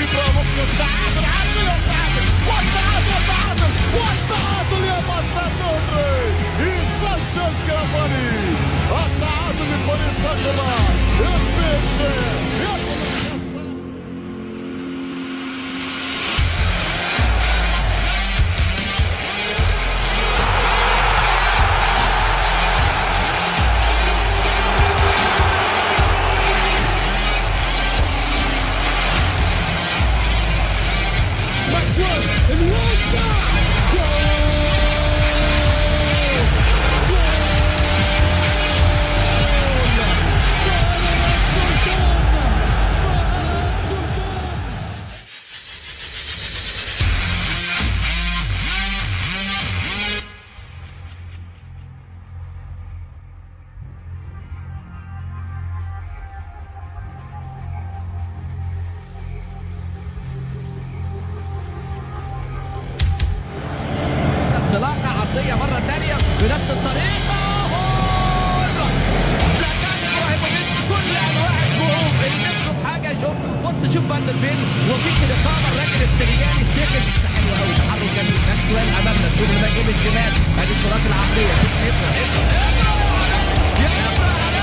برافو ممكن التعادل عدل والتعادل والتعادل والتعادل والتعادل يا ماتادوري يسجل كافاني التعادل لباريس سان جيرمان البيش يدخل ماكسويل الوسع انطلاقة عرضية مرة تانية بنفس الطريقة جول! زلاتان ابراهيموفيتش كل انواع الجهوم اللي نفسه في حاجة يشوفها بص شوف فاندر فين ومفيش الاقامة الراجل السنغالي الشيخ حلو قوي تحرك جميل ماكسويل امامنا شوف لما يجيب الشمال ادي الكرات العرضية شوف ابره ابره ابره يا ولد! يا ابره